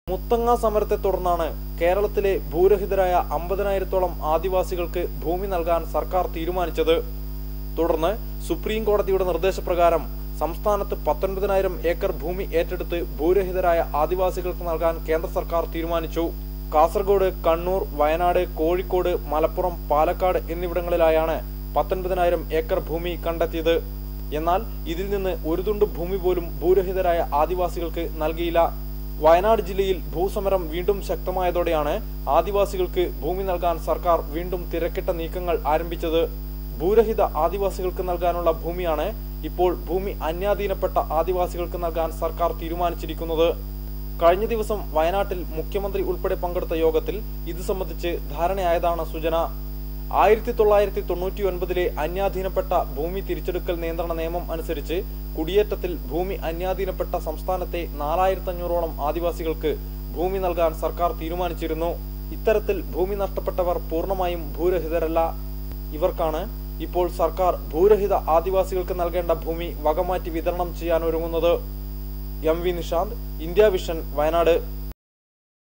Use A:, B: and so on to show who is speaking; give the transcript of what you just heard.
A: മുത്തങ്ങ സമരത്തെ തുടർന്നാണ് കേരളത്തിലെ ഭൂരഹിതരായ അമ്പതിനായിരത്തോളം ആദിവാസികൾക്ക് ഭൂമി നൽകാൻ സർക്കാർ തീരുമാനിച്ചത് തുടർന്ന് സുപ്രീം കോടതിയുടെ നിർദ്ദേശപ്രകാരം സംസ്ഥാനത്ത് പത്തൊൻപതിനായിരം ഏക്കർ ഭൂമി ഏറ്റെടുത്ത് ഭൂരഹിതരായ ആദിവാസികൾക്ക് നൽകാൻ കേന്ദ്ര സർക്കാർ തീരുമാനിച്ചു കാസർഗോഡ് കണ്ണൂർ വയനാട് കോഴിക്കോട് മലപ്പുറം പാലക്കാട് എന്നിവിടങ്ങളിലായാണ് പത്തൊൻപതിനായിരം ഏക്കർ ഭൂമി കണ്ടെത്തിയത് എന്നാൽ ഇതിൽ നിന്ന് ഒരു തുണ്ട് ഭൂമി പോലും ഭൂരഹിതരായ ആദിവാസികൾക്ക് നൽകിയില്ല വയനാട് ജില്ലയിൽ ഭൂസമരം വീണ്ടും ശക്തമായതോടെയാണ് ആദിവാസികൾക്ക് ഭൂമി നൽകാൻ സർക്കാർ വീണ്ടും തിരക്കിട്ട നീക്കങ്ങൾ ആരംഭിച്ചത് ഭൂരഹിത ആദിവാസികൾക്ക് നൽകാനുള്ള ഭൂമിയാണ് ഇപ്പോൾ ഭൂമി അന്യാധീനപ്പെട്ട ആദിവാസികൾക്ക് നൽകാൻ സർക്കാർ തീരുമാനിച്ചിരിക്കുന്നത് കഴിഞ്ഞ ദിവസം വയനാട്ടിൽ മുഖ്യമന്ത്രി ഉൾപ്പെടെ പങ്കെടുത്ത യോഗത്തിൽ ഇത് സംബന്ധിച്ച് ധാരണയായതാണ് സൂചന ആയിരത്തി തൊള്ളായിരത്തി തൊണ്ണൂറ്റി ഒൻപതിലെ അന്യാധീനപ്പെട്ട ഭൂമി തിരിച്ചെടുക്കൽ നിയന്ത്രണ നിയമം അനുസരിച്ച് കുടിയേറ്റത്തിൽ ഭൂമി അന്യാധീനപ്പെട്ട സംസ്ഥാനത്തെ നാലായിരത്തി അഞ്ഞൂറോളം ആദിവാസികൾക്ക് ഭൂമി നൽകാൻ സർക്കാർ തീരുമാനിച്ചിരുന്നു ഇത്തരത്തിൽ ഭൂമി നഷ്ടപ്പെട്ടവർ പൂർണ്ണമായും ഭൂരഹിതരല്ല ഇവർക്കാണ് ഇപ്പോൾ സർക്കാർ ഭൂരഹിത ആദിവാസികൾക്ക് നൽകേണ്ട ഭൂമി വകമാറ്റി വിതരണം ചെയ്യാൻ ഒരുങ്ങുന്നത് M V Nishanth India Vision Wayanad